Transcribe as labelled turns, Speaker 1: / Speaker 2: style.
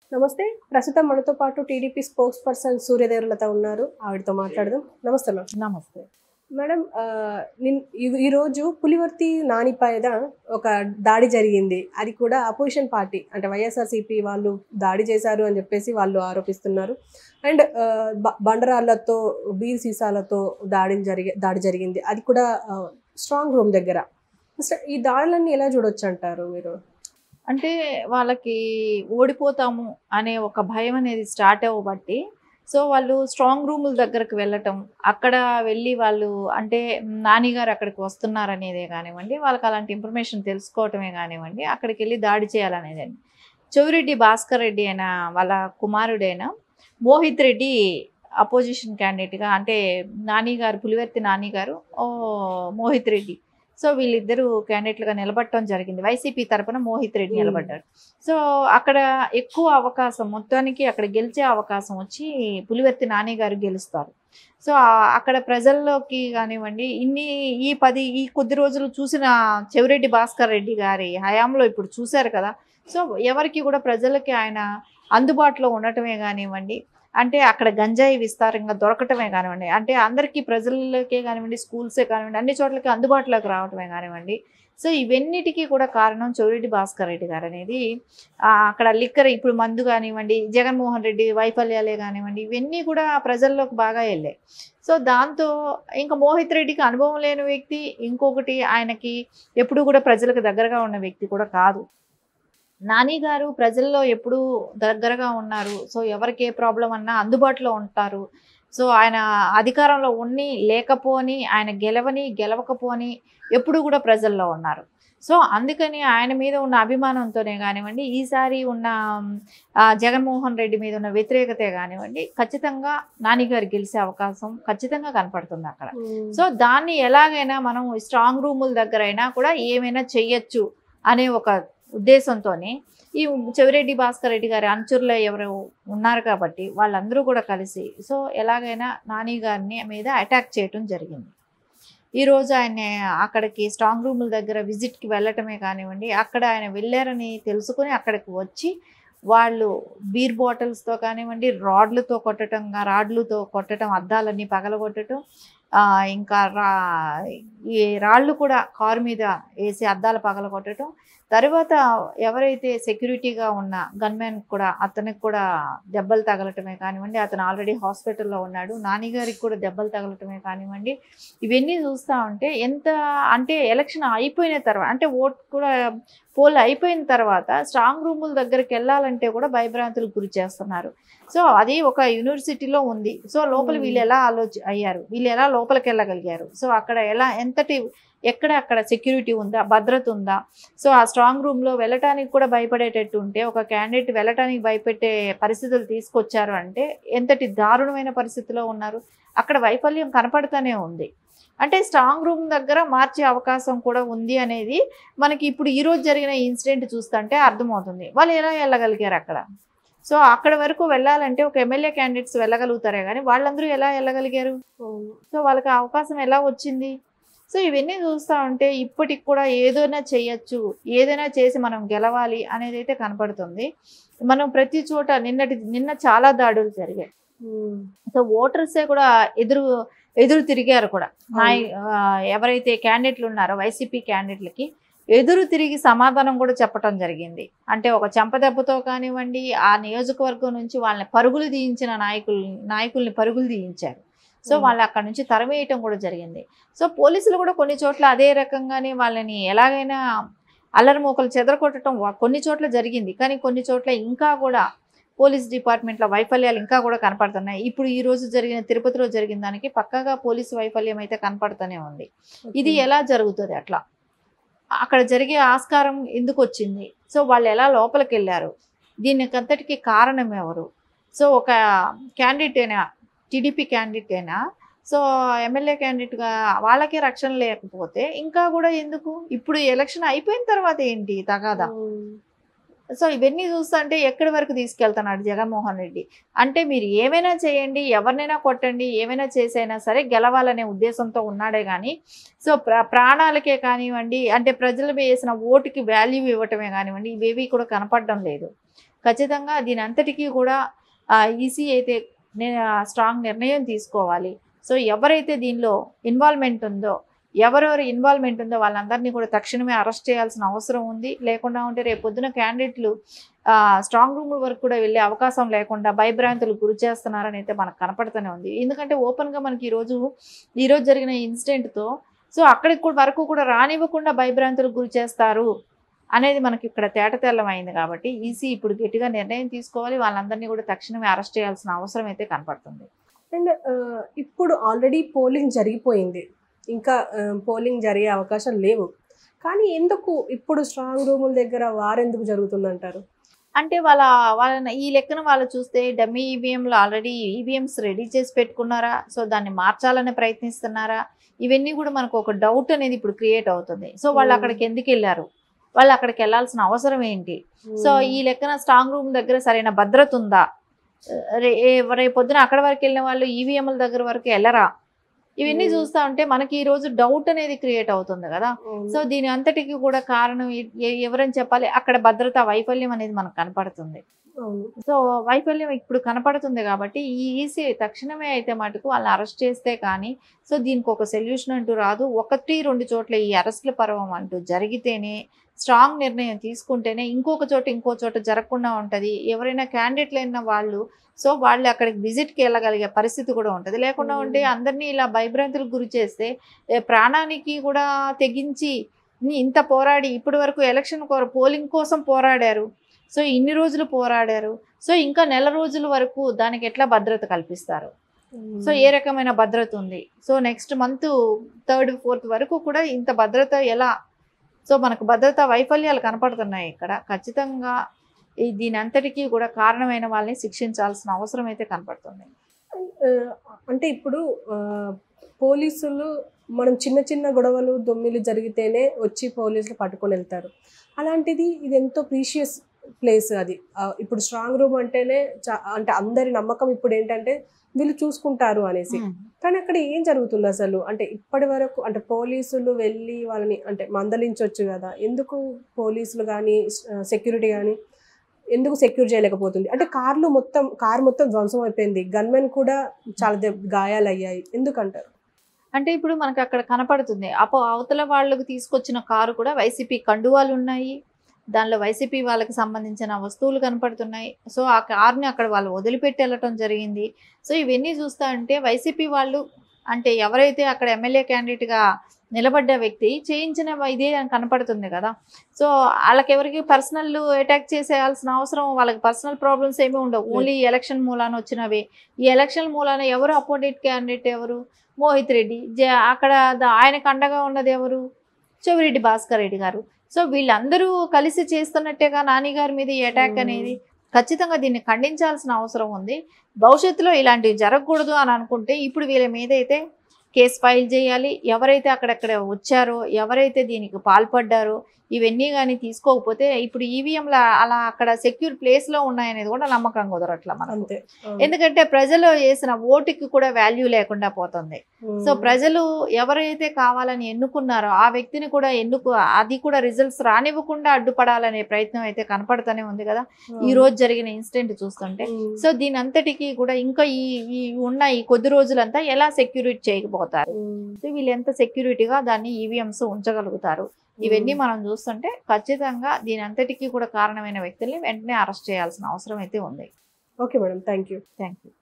Speaker 1: నమస్తే ప్రస్తుతం మనతో పాటు టీడీపీ స్పోక్స్ పర్సన్ సూర్యదేవులత ఉన్నారు ఆవిడతో మాట్లాడదాం నమస్తే మేడం
Speaker 2: నమస్తే
Speaker 1: మేడం ఆ, నిన్ ఈ- ఈరోజు పులివర్తి నానిపైన ఒక దాడి జరిగింది అది కూడా అపోజిషన్ పార్టీ అంటే వైఎస్ఆర్సీపీ వాళ్ళు దాడి చేశారు అని చెప్పేసి వాళ్ళు ఆరోపిస్తున్నారు అండ్ ఆ, బ- బండరాళ్లతో బీర్ సీసాలతో దాడి జరిగి దాడి జరిగింది అది కూడా స్ట్రాంగ్ రూమ్ దగ్గర అసలు ఈ దాడులన్నీ ఎలా చూడొచ్చు అంటారు మీరు
Speaker 2: అంటే వాళ్ళకి ఓడిపోతాము అనే ఒక భయం అనేది స్టార్ట్ అవ్వబట్టి సో వాళ్ళు స్ట్రాంగ్ రూముల దగ్గరకు వెళ్ళటం అక్కడ వెళ్ళి వాళ్ళు అంటే నానిగారు అక్కడికి వస్తున్నారనేదే కానివ్వండి వాళ్ళకి అలాంటి ఇన్ఫర్మేషన్ తెలుసుకోవటమే కానివ్వండి అక్కడికి వెళ్ళి దాడి చేయాలనేది చెవిరెడ్డి భాస్కర్ రెడ్డి అయిన వాళ్ళ కుమారుడైన మోహిత్ రెడ్డి అపోజిషన్ క్యాండిడేట్గా అంటే నాని గారు పులివర్తి నాని గారు ఓ మోహిత్ రెడ్డి సో వీళ్ళిద్దరూ క్యాండిడేట్లుగా నిలబడటం జరిగింది వైసీపీ తరపున మోహిత్ రెడ్డి
Speaker 1: Hmm.
Speaker 2: నిలబడ్డారు సో అక్కడ ఎక్కువ అవకాశం మొత్తానికి అక్కడ గెలిచే అవకాశం వచ్చి పులివర్తి నాని గారు గెలుస్తారు సో ఆ- అక్కడ ప్రజల్లోకి కానివ్వండి ఇన్ని ఈ పది ఈ కొద్ది రోజులు చూసిన చెవిరెడ్డి భాస్కర్ రెడ్డి గారి హయాంలో ఇప్పుడు చూశారు కదా సో ఎవరికి కూడా ప్రజలకి ఆయన అందుబాటులో ఉండటమే కానివ్వండి అంటే అక్కడ గంజాయి విస్తారంగా దొరకటమే కానివ్వండి అంటే అందరికీ ప్రజలకే కానివ్వండి స్కూల్సే కానివ్వండి అన్ని చోట్లకి అందుబాటులోకి రావటమే కానివ్వండి సో ఇవన్నిటికీ కూడా కారణం చౌరెడ్డి భాస్కర్ రెడ్డి గారు అనేది ఆ, అక్కడ లిక్కర్ ఇప్పుడు మందు కానివ్వండి జగన్మోహన్ రెడ్డి వైఫల్యాలే కానివ్వండి ఇవన్నీ కూడా ప్రజల్లోకి బాగా వెళ్ళాయి సో దాంతో ఇంకా మోహిత్ రెడ్డికి అనుభవం లేని వ్యక్తి ఇంకొకటి ఆయనకి ఎప్పుడు కూడా ప్రజలకు దగ్గరగా ఉన్న వ్యక్తి కూడా కాదు నాని గారు ప్రజల్లో ఎప్పుడూ దగ్గరగా ఉన్నారు సో ఎవరికి ఏ ప్రాబ్లం అన్నా అందుబాటులో ఉంటారు సో ఆయన అధికారంలో ఉన్ని లేకపోని ఆయన గెలవని గెలవకపోని ఎప్పుడు కూడా ప్రజల్లో ఉన్నారు సో అందుకని ఆయన మీద ఉన్న అభిమానంతోనే కానివ్వండి ఈసారి ఉన్న ఆ, జగన్మోహన్ రెడ్డి మీద ఉన్న వ్యతిరేకతే కానివ్వండి ఖచ్చితంగా నానిగారు గెలిచే అవకాశం ఖచ్చితంగా కనపడుతుంది అక్కడ సో దాన్ని ఎలాగైనా మనం స్ట్రాంగ్ రూముల దగ్గర అయినా కూడా ఏమైనా చెయ్యొచ్చు అనే ఒక ఉద్దేశంతోనే ఈ చెవిరెడ్డి భాస్కర్ రెడ్డి గారి అనుచరులు ఎవరు ఉన్నారు కాబట్టి వాళ్ళందరూ కూడా కలిసి సో ఎలాగైనా నాని గారిని మీద అటాక్ చేయటం జరిగింది ఈరోజు ఆయన అక్కడికి స్ట్రాంగ్ రూముల దగ్గర విజిట్కి వెళ్ళటమే కానివ్వండి అక్కడ ఆయన వెళ్ళారని తెలుసుకుని అక్కడికి వచ్చి వాళ్ళు బీర్ బాటిల్స్తో కానివ్వండి రాడ్లతో కొట్టడం రాడ్లతో కొట్టడం అద్దాలన్నీ పగలగొట్టడం ఆ, ఇంకా రా ఈ రాళ్ళు కూడా కారు మీద వేసి అద్దాలు పగలగొట్టడం తర్వాత ఎవరైతే సెక్యూరిటీగా ఉన్న గన్మెన్ కూడా అతనికి కూడా దెబ్బలు తగలటమే కానివ్వండి అతను ఆల్రెడీ హాస్పిటల్లో ఉన్నాడు నాన్నగారికి కూడా దెబ్బలు తగలటమే కానివ్వండి ఇవన్నీ చూస్తూ ఉంటే ఎంత అంటే ఎలక్షన్ అయిపోయిన తర్వాత అంటే ఓట్ కూడా పోల్ అయిపోయిన తర్వాత స్ట్రాంగ్ రూముల దగ్గరికి వెళ్ళాలంటే కూడా భయభ్రాంతులకు గురి చేస్తున్నారు సో అది ఒక యూనివర్సిటీలో ఉంది సో లోపల వీళ్ళు ఎలా ఆలోచి అయ్యారు వీళ్ళు ఎలా లోపలికి వెళ్ళగలిగారు సో అక్కడ ఎలా ఎంతటి ఎక్కడ అక్కడ సెక్యూరిటీ ఉందా భద్రత ఉందా సో ఆ స్ట్రాంగ్ రూమ్లో వెళ్ళటానికి కూడా భయపడేటట్టు ఉంటే ఒక క్యాండిడేట్ వెళ్ళటానికి భయపెట్టే పరిస్థితులు తీసుకొచ్చారు అంటే ఎంతటి దారుణమైన పరిస్థితిలో ఉన్నారు అక్కడ వైఫల్యం కనపడుతూనే ఉంది అంటే స్ట్రాంగ్ రూమ్ దగ్గర మార్చే అవకాశం కూడా ఉంది అనేది మనకి ఇప్పుడు ఈ రోజు జరిగిన ఇన్సిడెంట్ చూస్తుంటే అర్థమవుతుంది వాళ్ళు ఎలా వెళ్ళగలిగారు అక్కడ సో అక్కడ వరకు వెళ్ళాలంటే ఒక ఎమ్మెల్యే క్యాండిడేట్స్ వెళ్ళగలుగుతారే కానీ వాళ్ళందరూ ఎలా వెళ్ళగలిగారు సో వాళ్ళకి ఆ అవకాశం ఎలా వచ్చింది సో ఇవన్నీ చూస్తూ ఉంటే ఇప్పటికి కూడా ఏదైనా చేయొచ్చు ఏదైనా చేసి మనం గెలవాలి అనేది అయితే కనపడుతుంది మనం ప్రతి చోట నిన్నటి నిన్న చాలా దాడులు జరిగాయి సో ఓటర్సే కూడా ఎదురు ఎదురు తిరిగారు కూడా నాయ ఆ, ఎవరైతే క్యాండిడేట్లు ఉన్నారో వైసీపీ క్యాండిడేట్లకి ఎదురు తిరిగి సమాధానం కూడా చెప్పడం జరిగింది అంటే ఒక చెంపదెబ్బతో కానివ్వండి ఆ నియోజకవర్గం నుంచి వాళ్ళని పరుగులు తీయించిన నాయకులు నాయకుల్ని పరుగులు తీయించారు సో
Speaker 1: Hmm.
Speaker 2: వాళ్ళు అక్కడ నుంచి తరిమేయటం కూడా జరిగింది సో పోలీసులు కూడా కొన్ని చోట్ల అదే రకంగానే వాళ్ళని ఎలాగైనా అల్లరి మూకలు చెదరగొట్టడం వా- కొన్ని చోట్ల జరిగింది కానీ కొన్ని చోట్ల ఇంకా కూడా పోలీస్ డిపార్ట్మెంట్లో వైఫల్యాలు ఇంకా కూడా కనపడుతున్నాయి ఇప్పుడు ఈ రోజు జరిగిన తిరుపతిలో జరిగిన దానికి పక్కాగా పోలీసు వైఫల్యం అయితే కనపడుతూనే ఉంది ఇది ఎలా జరుగుతుంది అట్లా అక్కడ జరిగే ఆస్కారం ఎందుకు వచ్చింది సో వాళ్ళు ఎలా లోపలికి వెళ్ళారు దీనికి అంతటికి కారణం ఎవరు సో ఒక క్యాండిడేట్ అయినా టీడీపీ క్యాండిడేట్ అయినా సో ఎమ్మెల్యే క్యాండిడేట్గా వాళ్ళకే రక్షణ లేకపోతే ఇంకా కూడా ఎందుకు ఇప్పుడు ఎలక్షన్ అయిపోయిన తర్వాత ఏంటి తగాదా సో ఇవన్నీ చూస్తుంటే ఎక్కడి వరకు తీసుకెళ్తున్నాడు జగన్మోహన్ రెడ్డి అంటే మీరు ఏమైనా చేయండి ఎవరినైనా కొట్టండి ఏమైనా చేసైనా సరే గెలవాలనే ఉద్దేశంతో ఉన్నాడే కానీ సో ప్ర ప్రాణాలకే కానివ్వండి అంటే ప్రజలు వేసిన ఓటుకి వాల్యూ ఇవ్వటమే కానివ్వండి ఇవేవి కూడా కనపడడం లేదు ఖచ్చితంగా దీని అంతటికీ కూడా ఈసీ అయితే స్ట్రాంగ్ నిర్ణయం తీసుకోవాలి సో ఎవరైతే దీనిలో ఇన్వాల్వ్మెంట్ ఉందో ఎవరెవరు ఇన్వాల్వ్మెంట్ ఉందో వాళ్ళందరినీ కూడా తక్షణమే అరెస్ట్ చేయాల్సిన అవసరం ఉంది లేకుండా ఉంటే రేపు పొద్దున క్యాండిడేట్లు స్ట్రాంగ్ రూమ్ వరకు కూడా వెళ్ళే అవకాశం లేకుండా భయభ్రాంతులు గురి చేస్తున్నారని అయితే మనకు కనపడుతూనే ఉంది ఎందుకంటే ఓపెన్గా మనకి ఈరోజు ఈరోజు జరిగిన ఇన్సిడెంట్తో సో అక్కడికి కూడా వరకు కూడా రానివ్వకుండా భయభ్రాంతులకు గురి చేస్తారు అనేది మనకి ఇక్కడ తేటతెల్లమైంది కాబట్టి ఈసీ ఇప్పుడు గట్టిగా నిర్ణయం తీసుకోవాలి వాళ్ళందరినీ కూడా తక్షణమే అరెస్ట్ చేయాల్సిన అవసరం అయితే కనపడుతుంది
Speaker 1: అండ్ ఇప్పుడు ఆల్రెడీ పోలింగ్ జరిగిపోయింది ఇంకా పోలింగ్ జరిగే అవకాశం లేవు కానీ ఎందుకు ఇప్పుడు స్ట్రాంగ్ రూముల దగ్గర వారెందుకు జరుగుతుందంటారు
Speaker 2: అంటే వాళ్ళ వాళ్ళ ఈ లెక్కన వాళ్ళు చూస్తే డమ్మీ ఈవీఎంలు ఆల్రెడీ ఈవీఎంస్ రెడీ చేసి పెట్టుకున్నారా సో దాన్ని మార్చాలని ప్రయత్నిస్తున్నారా ఇవన్నీ కూడా మనకు ఒక డౌట్ అనేది ఇప్పుడు క్రియేట్ అవుతుంది సో వాళ్ళు
Speaker 1: Hmm.
Speaker 2: అక్కడికి ఎందుకు వెళ్ళారు వాళ్ళు అక్కడికి వెళ్ళాల్సిన అవసరం ఏంటి సో ఈ లెక్కన స్ట్రాంగ్ రూమ్ దగ్గర సరైన భద్రత ఉందా రే రేపు పొద్దున అక్కడ వరకు వెళ్ళిన వాళ్ళు ఈవీఎంల దగ్గర వరకు వెళ్ళరా ఇవన్నీ
Speaker 1: Hmm.
Speaker 2: చూస్తా ఉంటే మనకి ఈ రోజు డౌట్ అనేది క్రియేట్ అవుతుంది కదా
Speaker 1: అవును.
Speaker 2: సో దీని అంతటికి కూడా కారణం ఎ- ఎ- ఎవరని చెప్పాలి అక్కడ భద్రతా వైఫల్యం అనేది మనకు కనపడుతుంది
Speaker 1: అవును
Speaker 2: సో వైఫల్యం ఇప్పుడు కనపడుతుంది కాబట్టి ఈ ఈసీ తక్షణమే అయితే మటుకు వాళ్ళని అరెస్ట్ చేస్తే కానీ సో దీనికి ఒక సొల్యూషన్ అంటూ రాదు ఒకటి రెండు చోట్ల ఈ అరెస్ట్ల పర్వం అంటూ జరిగితేనే స్ట్రాంగ్ నిర్ణయం తీసుకుంటేనే ఇంకొక చోట ఇంకో చోట జరగకుండా ఉంటుంది ఎవరైనా క్యాండిడేట్లు అయిన వాళ్ళు సో వాళ్ళు అక్కడికి విజిట్కి వెళ్ళగలిగే పరిస్థితి కూడా ఉంటుంది లేకుండా ఉంటే అందరినీ ఇలా భయభ్రాంతులకు గురి చేస్తే ఏ ప్రాణానికి కూడా తెగించి ని- ఇంత పోరాడి ఇప్పటి వరకు ఎలక్షన్ కోర పోలింగ్ కోసం పోరాడారు సో ఇన్ని రోజులు పోరాడారు సో ఇంకా నెల రోజుల వరకు దానికి ఎట్లా భద్రత కల్పిస్తారు సో ఏ రకమైన భద్రత ఉంది so next month third fourth వరకు కూడా ఇంత భద్రత ఎలా సో మనకు భద్రత వైఫల్యాలు కనపడుతున్నాయి ఇక్కడ ఖచ్చితంగా ఈ దీని అంతటికీ కూడా కారణమైన వాళ్ళని శిక్షించాల్సిన అవసరం అయితే కనపడుతుంది
Speaker 1: ఆ, అంటే ఇప్పుడు ఆ, పోలీసులు మనం చిన్న చిన్న గొడవలు దొమ్మిలు జరిగితేనే వచ్చి పోలీసులు పట్టుకొని వెళ్తారు అలాంటిది ఇది ఎంతో ప్రీషియస్ ప్లేస్ అది ఆ, ఇప్పుడు స్ట్రాంగ్ రూమ్ అంటేనే చా- అంటే అందరి నమ్మకం ఇప్పుడు ఏంటంటే వీళ్ళు చూసుకుంటారు అనేసి కానీ అక్కడ ఏం జరుగుతుంది అసలు అంటే ఇప్పటి వరకు అంటే పోలీసులు వెళ్ళి వాళ్ళని అంటే మందలించవచ్చు కదా ఎందుకు పోలీసులు కానీ సెక్యూరిటీ కానీ ఎందుకు సెక్యూర్ చేయలేకపోతుంది అంటే కార్లు మొత్తం కార్ మొత్తం ధ్వంసం అయిపోయింది గన్మెన్ కూడా చాలా దెబ్- గాయాలయ్యాయి ఎందుకంటారు
Speaker 2: అంటే ఇప్పుడు మనకు అక్కడ కనపడుతుంది అపో అవతల వాళ్ళకు తీసుకొచ్చిన కారు కూడా వైసీపీ కండువాలు ఉన్నాయి దానిలో వైసీపీ వాళ్ళకి సంబంధించిన వస్తువులు కనపడుతున్నాయి సో ఆ కార్ని అక్కడ వాళ్ళు వదిలిపెట్టి వెళ్ళటం జరిగింది సో ఇవన్నీ చూస్తా ఉంటే వైసీపీ వాళ్ళు అంటే ఎవరైతే అక్కడ ఎమ్మెల్యే క్యాండిడేట్గా నిలబడ్డ వ్యక్తి చేయించిన ఇదే అని కనపడుతుంది కదా సో వాళ్ళకి ఎవరికి పర్సనల్ అటాక్ చేసేయాల్సిన అవసరం వాళ్ళకి పర్సనల్ ప్రాబ్లమ్స్ ఏమీ ఉండవు ఓన్లీ ఎలక్షన్ మూలాన వచ్చినవే ఈ ఎలక్షన్ మూలాన ఎవరు అపోజిట్ క్యాండిడేట్ ఎవరు మోహిత్ రెడ్డి జ- అక్కడ ద- ఆయనకు అండగా ఉన్నది ఎవరు చెవిరెడ్డి భాస్కర్ రెడ్డి గారు సో వీళ్ళందరూ కలిసి చేస్తున్నట్టేగా నాని గారి మీద ఈ అటాక్ అనేది ఖచ్చితంగా దీన్ని ఖండించాల్సిన అవసరం ఉంది భవిష్యత్తులో ఇలాంటివి జరగకూడదు అని అనుకుంటే ఇప్పుడు వీళ్ళ మీద అయితే కేసు ఫైల్ చేయాలి ఎవరైతే అక్కడక్కడ వచ్చారో ఎవరైతే దీనికి పాల్పడ్డారో ఇవన్నీ కానీ తీసుకోకపోతే ఇప్పుడు ఈవీఎంల అలా అక్కడ సెక్యూర్ ప్లేస్లో ఉన్నాయనేది కూడా నమ్మకం కుదరట్లా మనకు
Speaker 1: అంతే
Speaker 2: ఎందుకంటే ప్రజలు వేసిన ఓటుకి కూడా వాల్యూ లేకుండా పోతుంది సో ప్రజలు ఎవరైతే కావాలని ఎన్నుకున్నారో ఆ వ్యక్తిని కూడా ఎన్నుకు అది కూడా రిజల్ట్స్ రానివ్వకుండా అడ్డుపడాలనే ప్రయత్నం అయితే కనపడుతూనే ఉంది కదా ఈ రోజు జరిగిన ఇన్సిడెంట్ చూస్తుంటే సో దీని అంతటికి కూడా ఇంకా ఈ ఈ ఉన్న ఈ కొద్ది రోజులంతా ఎలా సెక్యూరిటీ చేయకపోతారు సో వీళ్ళు ఎంత సెక్యూరిటీగా దాన్ని ఈవీఎంస్ ఉంచగలుగుతారు ఇవన్నీ మనం చూస్తుంటే ఖచ్చితంగా దీని అంతటికీ కూడా కారణమైన వ్యక్తుల్ని వెంటనే అరెస్ట్ చేయాల్సిన అవసరం అయితే ఉంది
Speaker 1: okay madam thank you
Speaker 2: thank you